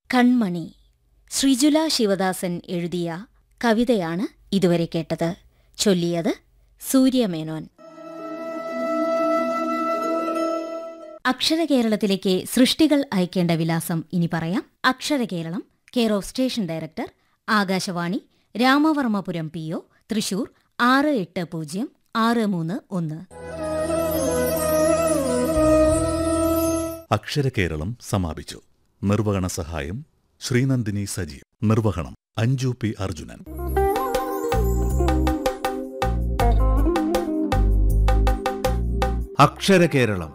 കൺമണി ശ്രീജുല ശിവദാസൻ എഴുതിയ കവിതയാണ് ഇതുവരെ കേട്ടത് ചൊല്ലിയത് സൂര്യമേനോൻ അക്ഷരകേരളത്തിലേക്ക് സൃഷ്ടികൾ അയക്കേണ്ട വിലാസം ഇനി പറയാം അക്ഷരകേരളം care of station director Akashvani Ramavarmapuram P O Thrissur ആറ് എട്ട് പൂജ്യം ആറ് മൂന്ന് ഒന്ന് അക്ഷരകേരളം സമാപിച്ചു നിർവഹണ സഹായം ശ്രീനന്ദിനി സജീവ് നിർവഹണം അഞ്ജു പി അർജുനൻ അക്ഷരകേരളം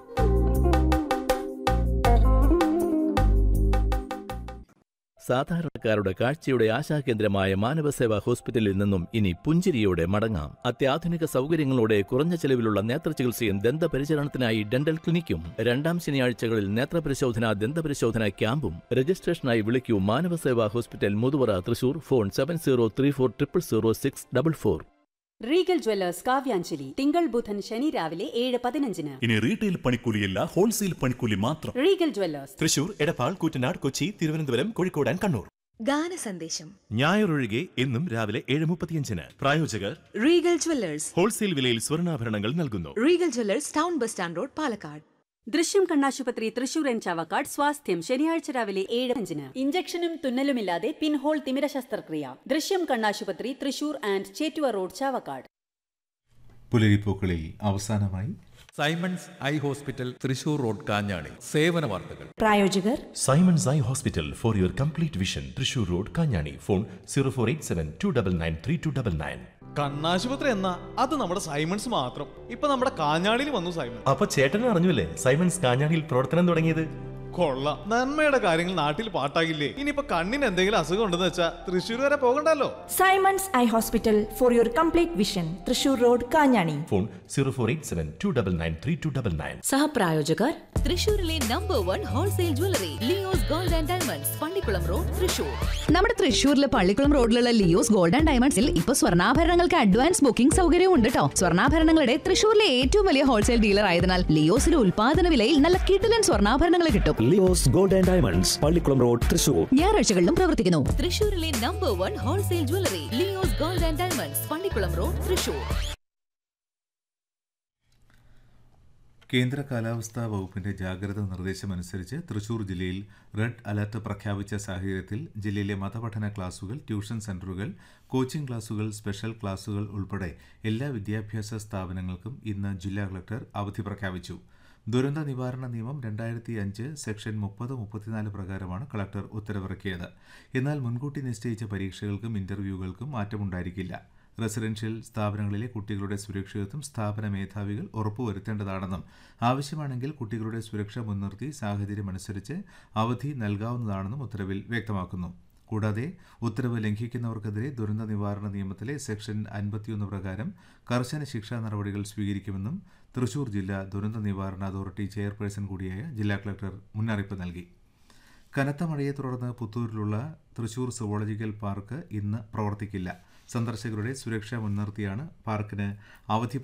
സാധാരണക്കാരുടെ കാഴ്ചയുടെ ആശാകേന്ദ്രമായ മാനവസേവാ ഹോസ്പിറ്റലിൽ നിന്നും ഇനി പുഞ്ചിരിയോടെ മടങ്ങാം അത്യാധുനിക സൗകര്യങ്ങളോടെ കുറഞ്ഞ ചെലവിലുള്ള നേത്രചികിത്സയും ദന്തപരിചരണത്തിനായി ഡെന്റൽ ക്ലിനിക്കും രണ്ടാം ശനിയാഴ്ചകളിൽ നേത്രപരിശോധന ദന്തപരിശോധന ക്യാമ്പും രജിസ്ട്രേഷനായി വിളിക്കൂ Manavaseva hospital Muthuvara Thrissur phone seven zero three four triple zero six double four Regal Jewellers Kavyanjali തിങ്കൾ ബുധൻ ശനി രാവിലെ ഏഴ് പതിനഞ്ചിന് ഇനി റീറ്റെയിൽ പണിക്കൂലിയല്ല ഹോൾസെയിൽ പണിക്കൂലി മാത്രം Regal Jewellers Thrissur Edappal Koottanad Kochi Thiruvananthapuram Kozhikode and Kannur ഗാന സന്ദേശം ഞായറൊഴികെ എന്നും രാവിലെ ഏഴ് മുപ്പത്തിയഞ്ചിന് പ്രായോജകർ റീഗൽ ജ്വല്ലേഴ്സ് ഹോൾസെയിൽ വിലയിൽ സ്വർണ്ണാഭരണങ്ങൾ നൽകുന്നു Regal Jewellers town bus stand road Palakkad Drishyam കണ്ണാശുപത്രി തൃശൂർ എൻ ചാവക്കാട് സ്വാസ്ഥ്യം ശനിയാഴ്ച രാവിലെ ഏഴ് അഞ്ചിന് ഇഞ്ചക്ഷനും തുന്നലുമില്ലാതെ പിൻഹോൾ തിമിര ശസ്ത്രക്രിയ ദൃശ്യം കണ്ണാശുപത്രി തൃശൂർ ആൻഡ് ചേറ്റുവ റോഡ് ചാവക്കാട് പുലരിപ്പൂക്കളിൽ അവസാനമായി Simons eye hospital Thrissur road Kanjani സേവന വാർത്തകൾ പ്രായോജകർ Simons eye hospital for your complete vision Thrissur road Kanjani phone zero four eight seven two double nine three two double nine കണ്ണാശുപത്രി എന്നാ അത് നമ്മുടെ സൈമൺസ് മാത്രം ഇപ്പൊ നമ്മുടെ കാഞ്ഞാടിയിൽ വന്നു സൈമൺ അപ്പൊ ചേട്ടനെ അറിഞ്ഞില്ലേ സൈമൺസ് കാഞ്ഞാണിയിൽ പ്രവർത്തനം തുടങ്ങിയത് കൊള്ളാം നന്മയുടെ കാര്യങ്ങൾ നാട്ടിൽ പാട്ടാകില്ലേ ഇനിയിപ്പൊ കണ്ണിന് എന്തെങ്കിലും അസുഖം ഉണ്ടെന്ന് വെച്ചാ തൃശ്ശൂർ വരെ പോകണ്ടല്ലോ Simons eye hospital for your complete vision Thrissur road Kanjani phone zero four eight seven two double nine three two double nine സഹപ്രായോജകർ തൃശൂരിലെ number one wholesale jewellery Leo's gold and diamonds Pallikulam road Thrissur നമ്മുടെ തൃശ്ശൂരിലെ പള്ളിക്കുളം റോഡിലുള്ള ലിയോസ് ഗോൾഡ് ആൻഡ് ഡയമണ്ട്സിൽ ഇപ്പൊ സ്വർണ്ണാഭരണങ്ങൾക്ക് advance booking സൗകര്യവും ഉണ്ട് കേട്ടോ സ്വർണ്ണാഭരണങ്ങളുടെ തൃശ്ശൂരിലെ ഏറ്റവും വലിയ ഹോൾസെയിൽ ഡീലർ ആയതിനാൽ ലിയോസിലെ ഉൽപാദന വിലയിൽ നല്ല കിടിലൻ സ്വർണ്ണാഭരണങ്ങൾ കിട്ടും Leo's gold and diamonds Pallikulam road Thrissur ഞായറാഴ്ചകളിലും പ്രവർത്തിക്കുന്നു തൃശൂരിലെ number one wholesale jewellery Leo's gold and diamonds Pallikulam road Thrissur കേന്ദ്ര കാലാവസ്ഥാ വകുപ്പിന്റെ ജാഗ്രതാ നിർദ്ദേശമനുസരിച്ച് തൃശൂർ ജില്ലയിൽ റെഡ് അലർട്ട് പ്രഖ്യാപിച്ച സാഹചര്യത്തിൽ ജില്ലയിലെ മതപഠന ക്ലാസുകൾ ട്യൂഷൻ സെന്ററുകൾ കോച്ചിംഗ് ക്ലാസുകൾ സ്പെഷ്യൽ ക്ലാസുകൾ ഉൾപ്പെടെ എല്ലാ വിദ്യാഭ്യാസ സ്ഥാപനങ്ങൾക്കും ഇന്ന് ജില്ലാ കളക്ടർ അവധി പ്രഖ്യാപിച്ചു ദുരന്ത നിവാരണ നിയമം രണ്ടായിരത്തി അഞ്ച് സെക്ഷൻ മുപ്പത് മുപ്പത്തിനാല് പ്രകാരമാണ് കളക്ടർ ഉത്തരവിറക്കിയത് എന്നാൽ മുൻകൂട്ടി നിശ്ചയിച്ച പരീക്ഷകൾക്കും ഇന്റർവ്യൂകൾക്കും മാറ്റമുണ്ടായിരിക്കില്ല റെസിഡൻഷ്യൽ സ്ഥാപനങ്ങളിലെ കുട്ടികളുടെ സുരക്ഷിതത്വം സ്ഥാപന മേധാവികൾ ഉറപ്പുവരുത്തേണ്ടതാണെന്നും ആവശ്യമാണെങ്കിൽ കുട്ടികളുടെ സുരക്ഷ മുൻനിർത്തി സാഹചര്യമനുസരിച്ച് അവധി നൽകാവുന്നതാണെന്നും ഉത്തരവിൽ വ്യക്തമാക്കുന്നു കൂടാതെ ഉത്തരവ് ലംഘിക്കുന്നവർക്കെതിരെ ദുരന്ത നിവാരണ നിയമത്തിലെ സെക്ഷൻ അൻപത്തിയൊന്ന് പ്രകാരം കർശന ശിക്ഷാ നടപടികൾ സ്വീകരിക്കുമെന്നും തൃശൂർ ജില്ലാ ദുരന്ത നിവാരണ അതോറിറ്റി ചെയർപേഴ്സൺ കൂടിയായ ജില്ലാ കളക്ടർ മുന്നറിയിപ്പ് നൽകി കനത്ത മഴയെ തുടർന്ന് പുത്തൂരിലുള്ള തൃശൂർ സുവോളജിക്കൽ പാർക്ക് ഇന്ന് പ്രവർത്തിക്കില്ല സന്ദർശകരുടെ സുരക്ഷ മുൻനിർത്തിയാണ് പാർക്കിന് അവധി